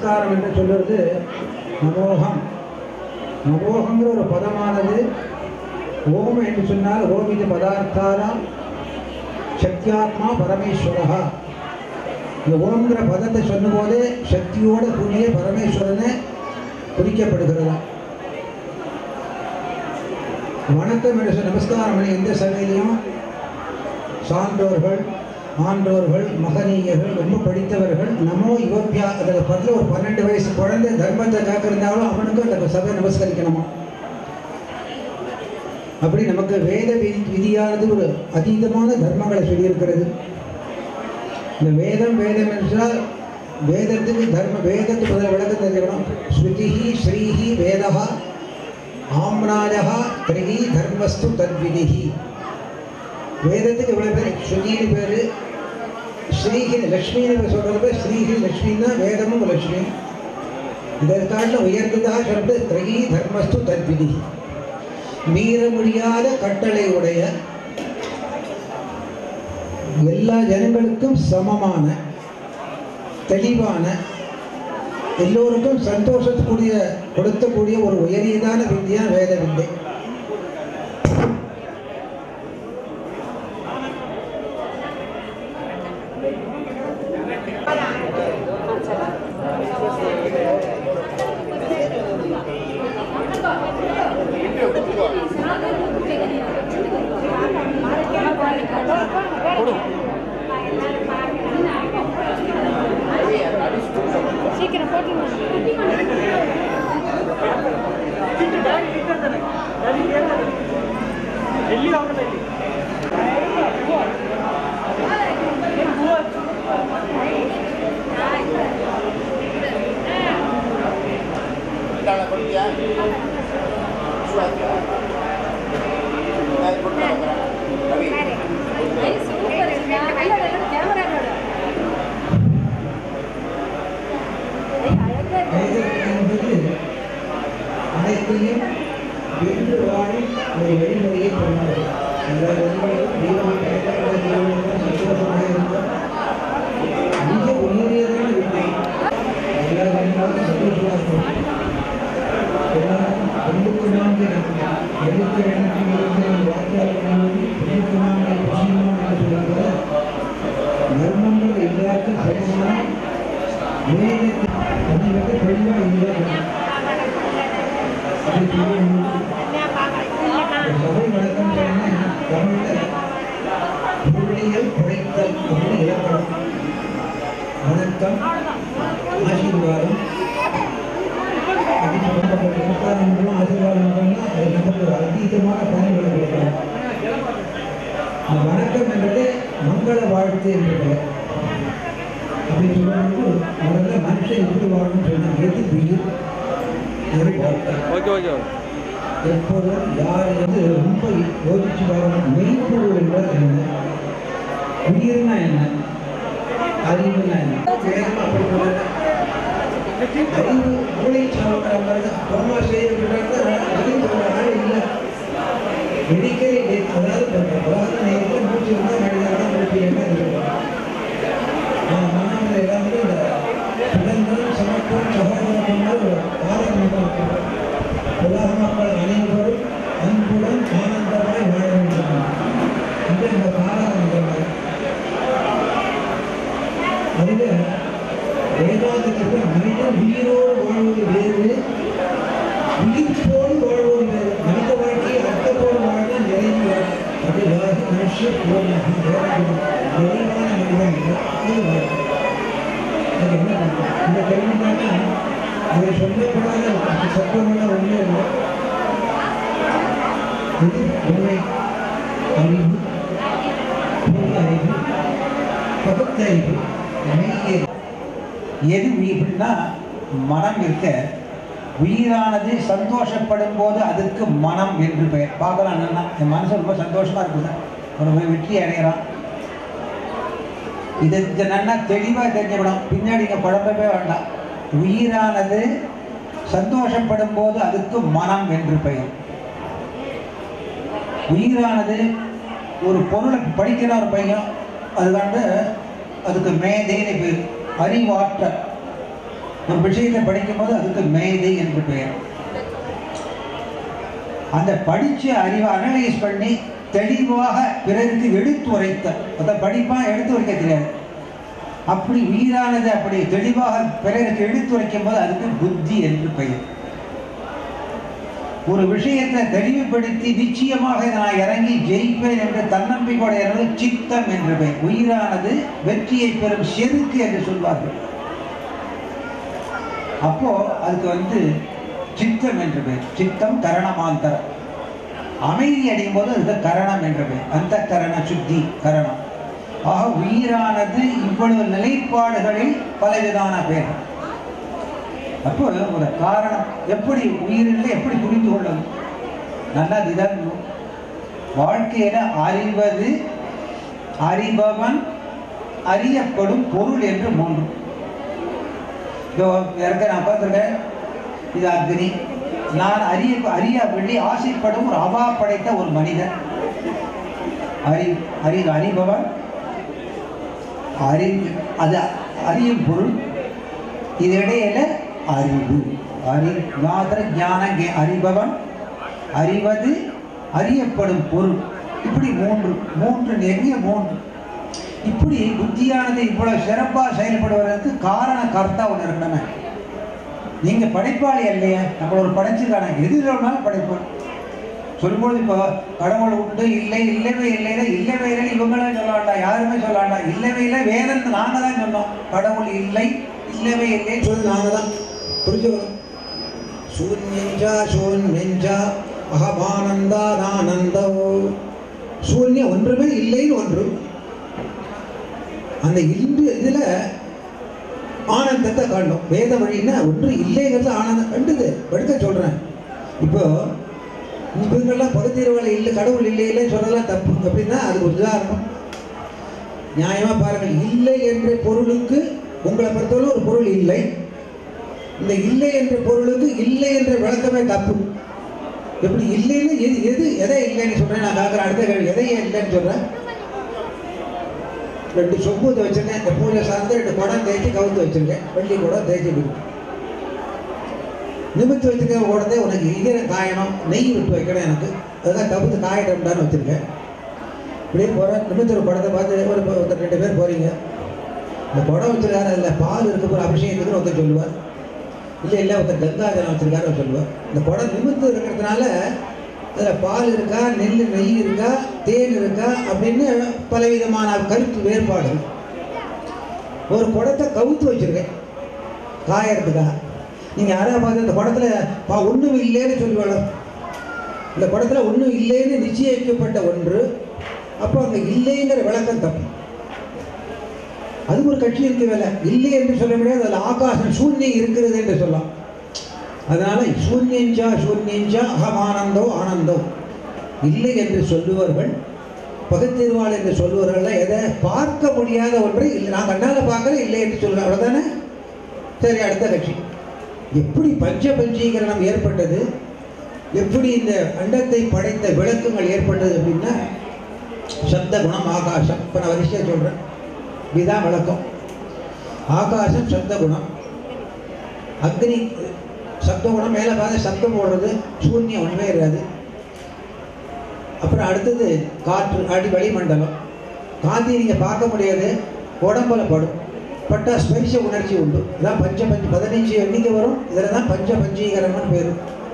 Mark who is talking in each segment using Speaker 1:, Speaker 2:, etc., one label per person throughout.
Speaker 1: நமஸ்காரம் என்று சொல்லுறது நமோகம் நமோகங்கிற ஒரு பதமானது ஓம் என்று சொன்னால் ஓம் இது பதார்த்தானாம் சக்தியாத்மா பரமேஸ்வரா இந்த ஓம்ங்கிற பதத்தை சொன்னபோது சக்தியோடு கூடிய பரமேஸ்வரனை குறிக்கப்படுகிறதா வணக்கம் என்று சொன்ன நமஸ்காரம் பண்ணி எந்த சபையிலையும் சான்றோர்கள் ஆன்றோர்கள் மகனீயர்கள் ரொம்ப படித்தவர்கள் நமோ யுவப்பியா அதில் பதில் ஒரு பன்னெண்டு வயசு குழந்தை தர்மத்தை காக்கிருந்தாலும் அவனுக்கும் அந்த சபை நமஸ்கரிக்கணுமா அப்படி நமக்கு வேத விதி விதியானது ஒரு அதீதமான தர்மங்களை சொல்லியிருக்கிறது இந்த வேதம் வேதம் என்றால் வேதத்துக்கு தர்ம வேதத்துக்கு முதல்ல விளக்கம் தெரிஞ்சுக்கணும் ஸ்ருதிஹி ஸ்ரீஹி வேதா ஆம்னாஜா திரிகி தர்மஸ்து தத்விதிஹி வேதத்துக்கு இவ்வளோ பேர் ஸ்ருதின்னு பேர் ஸ்ரீஹி லக்ஷ்மின்னு சொல்கிறது ஸ்ரீஹி லக்ஷ்மின்னா வேதமும் லக்ஷ்மி இதற்காட்டில் உயர்ந்ததாக சொல்றது திரிகி தர்மஸ்து தத்விதிஹி மீற முடியாத கட்டளை உடைய எல்லா ஜனங்களுக்கும் சமமான தெளிவான எல்லோருக்கும் சந்தோஷத்துக்குரிய கொடுத்தக்கூடிய ஒரு உயரியதான வித்தியா வேத வித்தை
Speaker 2: சீக்கிரம் போட்டுருங்க சூப்பர் கேமரா அழகா
Speaker 1: வேதம் என்பது அனைத்தையும் வென்று வாழும் ஒரு வழிமுறையை கொண்டது எல்லா வழிமுறையும் தெய்வம் கிடைக்கப்பட தெய்வங்களுக்கும் சந்தோஷமாக இருக்கும் மிக உயரியதான வித்தை எல்லா வழிமுறையும் சந்தோஷமாக இருக்கும் எல்லாரும் தொண்ணூற்றி நான்கு எழுபத்தி எண்ணூற்றி இருபத்தி வாக்கியாளர்கள் தொண்ணூற்றி நான்கு விஷயமாக என்று சொல்லும்போது தர்மங்கள் எல்லாருக்கும் சமமான வேதத்தை அது வந்து தெளிவாக இல்லை அது சொல்லணும் சபை வழக்கம் சொன்னா தமிழ்ல பொருளியல் குறைத்தல் அப்படின்னு இலக்கணம் வணக்கம் ஆசீர்வாதம் அப்படின்னு சொல்லப்பட்ட உபகாரங்களும் ஆசீர்வாதங்களும் அது நமக்கு ஒரு அதீதமான பயன்களை கொடுக்கணும் இந்த வணக்கம் என்பது மங்கள வாழ்த்து என்று பெயர் அப்படி சொல்லும்போது முதல்ல மனுஷன் எப்படி வாழணும்னு சொன்னா எது உயிர் எது வாழ்க்கை
Speaker 3: ஓகே ஓகே
Speaker 1: எப்பொருள் யார் என்று ரொம்ப யோசிச்சு பாருங்க மெய்ப்பொருள் என்றால் என்ன உயிர்னா என்ன அறிவுனா என்ன வேகமா அப்படி சொல்லுங்க. அறிவு மூளை சாப்பிட்ற மாதிரி தான் அப்புறமா செய்யப்பட்டாங்க அறிவு சொல்ற ஆள் இல்லை மெடிக்கல் அதாவது இப்போ உலக நேரத்தில் மூச்சு இருந்தால் மனிதர்கள் மூச்சு என்ன இருக்கும் மனதில் எல்லாமே இந்த சுதந்திரம் சமத்துவம் சகோதரம் கொண்ட ஒரு பாரம்பரியம் உலக மக்கள் அனைவரும் அன்புடன் ஆனந்தமாய் வாழ வேண்டும் இது இந்த பாரம்பரியம் அதில் வேதாந்தத்துக்கு மனிதன் உயிரோடு வாழ்வது வேறு உயிர்ப்போடு வாழ்வது வேறு மனித வாழ்க்கையை அர்த்தத்தோடு வாழ்வது நிறைவு வாழ்க்கை. அது வாகி மனுஷ பூர்ணம் நிறைவான மனிதன் இது வாழ்க்கை அது என்ன பண்ணும்? இந்த கேள்விக்கான அதை சொல்லப்படாத சத்தமெல்லாம் ஒன்றே இல்லை இது உண்மை அறிவு பொது அறிவு பகுத்தறிவு மெய்யறிவு எது உயிர்னா மனம் இருக்க உயிரானது சந்தோஷப்படும் போது அதுக்கு மனம் என்று பெயர் பார்க்கலாம் என்னன்னா என் மனசு ரொம்ப சந்தோஷமா இருக்குது ஒரு வெற்றி அடைகிறான் இது இது நல்லா தெளிவாக தெரிஞ்சுக்கணும் பின்னாடி இங்கே குழம்பவே வேண்டாம் உயிரானது சந்தோஷப்படும் போது அதுக்கு மனம் என்று பெயர் உயிரானது ஒரு பொருளை படிக்கிற ஒரு பையன் அது வந்து அதுக்கு மேதைன்னு பேர் அறிவாற்றல் ஒரு விஷயத்தை படிக்கும்போது அதுக்கு மேதை என்று பெயர் அந்த படிச்ச அறிவை அனலைஸ் பண்ணி தெளிவாக பிறருக்கு எடுத்துரைத்த அதை படிப்பா எடுத்துரைக்க தெரியாது அப்படி உயிரானது அப்படி தெளிவாக பிறருக்கு எடுத்துரைக்கும் போது அதுக்கு புத்தி என்று பெயர் ஒரு விஷயத்தை தெளிவுபடுத்தி நிச்சயமாக இதை நான் இறங்கி ஜெயிப்பேன் என்று தன்னம்பிக்கையுடைய சித்தம் என்று பெயர் உயிரானது வெற்றியை பெறும் செருக்கு என்று சொல்வார்கள் அப்போ அதுக்கு வந்து சித்தம் என்று பெயர் சித்தம் கரணமாந்தரம் அமைதி அடையும் போது அதுக்கு கரணம் என்று பெயர் அந்த கரண சுத்தி கரணம் ஆக உயிரானது இவ்வளவு நிலைப்பாடுகளில் பலவிதான பேர் அப்போ ஒரு காரணம் எப்படி உயிரில் எப்படி புரிந்து கொள்ளும் நல்லா இதான் வாழ்க்கையில அறிவது அறிபவன் அறியப்படும் பொருள் என்று மூன்று இதோ இருக்க நான் பார்த்துருக்கேன் இது அக்னி நான் அறிய அறிய வேண்டி ஆசைப்படும் ஒரு அவா படைத்த ஒரு மனிதன் அறி அறி அறிபவன் அறி அது அறியும் பொருள் இதனிடையில அறிவு அறி ஞாதர ஞான ஞ- அறிபவன் அறிவது அறியப்படும் பொருள் இப்படி மூன்று மூன்று நெறிய மூன்று இப்படி புத்தியானது இவ்வளவு சிறப்பாக செயல்படுவதற்கு காரண கர்த்தா ஒன்று இருக்கணுமே நீங்க படைப்பாளி இல்லையா நம்ம ஒரு படைச்சுக்கான எது வேணாலும் படைப்போம் சொல்லும்போது இப்போ கடவுள் உண்டு இல்லை இல்லவே இல்லைன்னா இல்லவே இல்லை இவங்களே சொல்ல வேண்டாம் யாருமே சொல்ல வேண்டாம் இல்லவே இல்லை வேதம் நாங்க தான் சொன்னோம் கடவுள் இல்லை இல்லவே இல்லை சொல்லி நாங்க தான் புரிஞ்சுக்கணும் சூன்யஞ்சா சூன்யஞ்சா அகமானந்தா நானந்தோ சூன்யம் ஒன்றுமே இல்லைன்னு ஒன்று அந்த இன்று இதுல ஆனந்தத்தை காணும் வேத வழின்னா ஒன்று இல்லைங்கிறது ஆனந்தம் கண்டுது படுக்க சொல்றேன் இப்போ இவங்கெல்லாம் பகுத்தறிவாளி இல்லை கடவுள் இல்லை இல்லைன்னு சொல்லலாம் தப்பு அப்படின்னா அது ஒரு உதாரணம் நியாயமா பாருங்கள் இல்லை என்ற பொருளுக்கு உங்களை பொறுத்தவரை ஒரு பொருள் இல்லை இந்த இல்லை என்ற பொருளுக்கு இல்லை என்ற விளக்கமே தப்பு எப்படி இல்லைன்னு எது எது எதை இல்லைன்னு சொல்றேன் நான் பார்க்குறேன் அடுத்த கேள்வி எதை இல்லைன்னு சொல்றேன் ரெண்டு சொம்பு வச்சிருக்கேன் இந்த பூஜை சார்ந்து ரெண்டு குடம் தேய்ச்சி கவுத்து வச்சிருக்கேன் வெள்ளி குடம் தேய்ச்சி கொடுக்கும் நிமித்து வச்சிருக்க குடத்தை உனக்கு ஈரம் காயணும் நெய் விட்டு வைக்கணும் எனக்கு அதுதான் கவுத்து காயட்டோம்டான்னு வச்சிருக்கேன் இப்படியே போகிறேன் நிமித்து ஒரு குடத்தை பார்த்து ஒரு ஒருத்தர் ரெண்டு பேர் போறீங்க இந்த குடம் வச்சிருக்காரு அதில் பால் இருக்க போகிற அபிஷேகத்துக்கு ஒருத்தர் சொல்லுவார் இல்லை இல்லை ஒருத்தர் கங்காஜலம் வச்சிருக்காரு அவர் சொல்லுவார் இந்த குடம் நிமித்து இருக்கிறதுனால அதில் பால் இருக்கா நெல் நெய் இருக்கா தேன் இருக்கா அப்படின்னு பலவிதமான கருத்து வேறுபாடுகள் ஒரு குடத்தை கவுத்து வச்சிருக்கேன் காயறதுக்காக நீங்கள் யாராவது பார்த்து இந்த குடத்துல பா ஒன்றும் இல்லைன்னு சொல்லுவாங்க இந்த குடத்துல ஒன்றும் இல்லைன்னு நிச்சயிக்கப்பட்ட ஒன்று அப்போ அங்கே இல்லைங்கிற விளக்கம் தப்பு அது ஒரு கட்சி இருக்க வேலை இல்லை என்று சொல்ல முடியாது அதில் ஆகாசம் சூன்யம் இருக்கிறது என்று சொல்லலாம் அதனால சூன்யஞ்சா சூன்யஞ்சா அகமானந்தோ ஆனந்தோ இல்லை என்று சொல்லுவார்கள் பகுத்தறிவாள் என்று சொல்லுவார்கள் எதை பார்க்க முடியாத ஒன்றை இல்லை நான் கண்ணால பார்க்கல இல்லை என்று சொல்லுவேன் அவ்வளோதானே சரி அடுத்த கட்சி எப்படி பஞ்ச பஞ்சீகரணம் ஏற்பட்டது எப்படி இந்த அண்டத்தை படைத்த விளக்குகள் ஏற்பட்டது அப்படின்னா சப்த குணம் ஆகாசம் இப்போ நான் வரிசையாக சொல்கிறேன் இதுதான் விளக்கம் ஆகாசம் சப்த குணம் அக்னி சப்த குணம் மேலே பார்த்து சப்தம் போடுறது சூன்யம் ஒன்றுமே இருக்காது அப்புறம் அடுத்தது காற்று அடி வளிமண்டலம் காந்தி நீங்கள் பார்க்க முடியாது உடம்புல படும் பட்டா ஸ்பரிச உணர்ச்சி உண்டு இதான் பஞ்ச பஞ்ச பதினஞ்சு எண்ணிக்கை வரும் இதில் தான் பஞ்ச பஞ்சீகரம்னு பேர்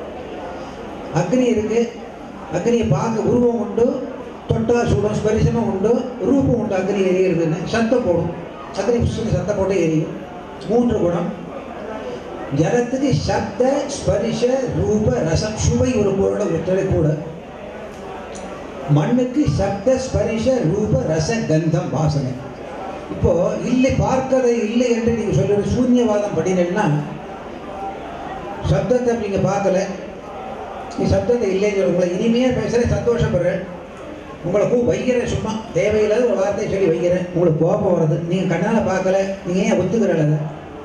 Speaker 1: அக்னி இருக்கு அக்னியை பார்க்க உருவம் உண்டு தொட்டா சுடும் ஸ்பரிசமும் உண்டு ரூபம் உண்டு அக்னி எரியுறதுன்னு சத்தம் போடும் அக்னி புஷ்பம் சத்தம் போட்டு எரியும் மூன்று குணம் ஜலத்துக்கு சப்த ஸ்பரிச ரூப ரசம் சுவை ஒரு பொருளோட ஒற்றரை கூட மண்ணுக்கு சப்த ஸ்பரிச ரூப ரச கந்தம் வாசனை இப்போ இல்லை பார்க்கதை இல்லை என்று நீங்க சொல்ற சூன்யவாதம் பண்ணினீங்கன்னா சப்தத்தை நீங்க பார்க்கல நீ சப்தத்தை இல்லைன்னு சொல்ல உங்களை இனிமையாக பேசுகிறேன் சந்தோஷப்படுறேன் உங்களை பூ வைக்கிறேன் சும்மா தேவையில்லாத ஒரு வார்த்தையை சொல்லி வைக்கிறேன் உங்களுக்கு கோபம் வருது நீங்கள் கண்ணால் பார்க்கல நீங்கள் ஏன் ஒத்துக்கிறல அதை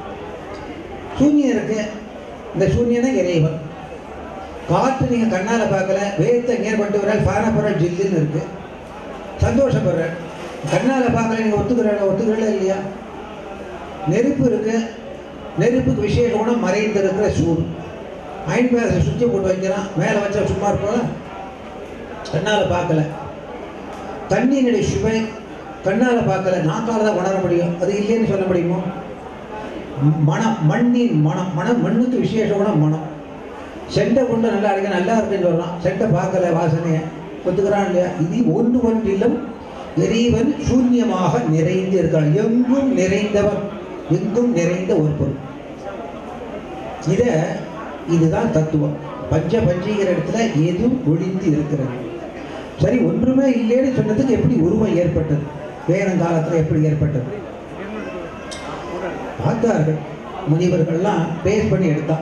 Speaker 1: சூன்யம் இருக்கு இந்த சூன்யம் தான் இறைவன் காற்று நீங்கள் கண்ணால் பார்க்கல வேர்த்த நேர்பட்டு வரால் ஃபேனை போகிறால் ஜில்லுன்னு இருக்கு சந்தோஷப்படுறேன் கண்ணால் பார்க்கல நீங்கள் ஒத்துக்கிறல ஒத்துக்கிறல இல்லையா நெருப்பு இருக்கு நெருப்புக்கு விசேஷ குணம் மறைந்திருக்கிற சூடு அயன் பேரஸை சுற்றி போட்டு வைக்கிறான் மேலே வச்சா சும்மா இருப்போம் கண்ணால் பார்க்கல தண்ணீருடைய சுவை கண்ணால் பார்க்கல நாக்கால் தான் உணர முடியும் அது இல்லைன்னு சொல்ல முடியுமோ மனம் மண்ணின் மனம் மனம் மண்ணுக்கு விசேஷ குணம் மனம் செண்டை கொண்டு நல்லா அடிக்க நல்லா இருக்குன்னு சொல்லலாம் செண்டை பார்க்கல வாசனையை ஒத்துக்கிறான் இல்லையா இது ஒன்று ஒன்றிலும் இறைவன் சூன்யமாக நிறைந்து இருக்கிறான் எங்கும் நிறைந்தவன் எங்கும் நிறைந்த ஒரு பொருள் இத இதுதான் தத்துவம் பஞ்ச பஞ்சீகிற இடத்துல எதுவும் ஒளிந்து இருக்கிறது சரி ஒன்றுமே இல்லைன்னு சொன்னதுக்கு எப்படி உருவம் ஏற்பட்டது வேதங்காலத்தில் எப்படி ஏற்பட்டது பார்த்தார்கள் முனிவர்கள்லாம் பேஸ் பண்ணி எடுத்தான்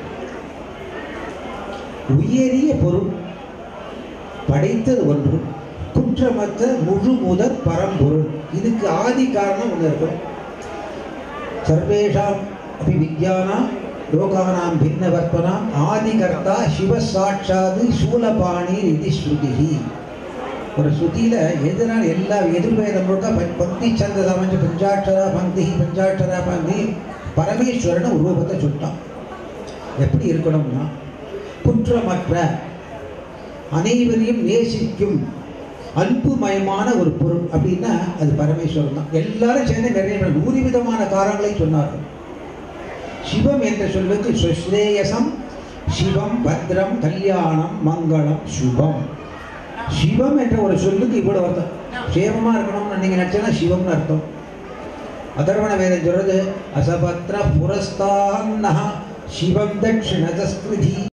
Speaker 1: உயரிய பொருள் படைத்தது ஒன்று குற்றமற்ற முழு முதற் பரம்பொருள் இதுக்கு ஆதி காரணம் ஒன்று இருக்கும் சர்வேஷாம் அபி வித்யானாம் லோகானாம் பின்னவர்த்தனாம் ஆதிகர்த்தா சிவ சாட்சாது சூலபாணி இது ஸ்ருதிஹி ஒரு ஸ்ருதியில எதிரான எல்லா எதிர்வேதம் முழுக்க ப- பக்தி சந்தத அமைஞ்ச பஞ்சாட்சரா பந்தி பஞ்சாட்சரா பந்தி பரமேஸ்வரன் உருவத்தை சொல்லிட்டான் எப்படி இருக்கணும்னா குற்றமற்ற அனைவரையும் நேசிக்கும் அன்புமயமான ஒரு பொருள் அப்படின்னா அது பரமேஸ்வரன் தான் எல்லாரும் சேர்ந்து நிறைய பேர் நூறு விதமான காரணங்களை சொன்னார்கள் சிவம் என்ற சொல்லுக்கு சுஸ்ரேயசம் சிவம் பத்ரம் கல்யாணம் மங்களம் சுபம் சிவம் என்ற ஒரு சொல்லுக்கு இவ்வளவு அர்த்தம் சேமமா இருக்கணும்னு நீங்க நினைச்சா சிவம்னு அர்த்தம் அதர்வண வேதம் சொல்றது அசபத்ர புரஸ்தான்னஹ சிவம் தட்சிணதஸ்கிருதி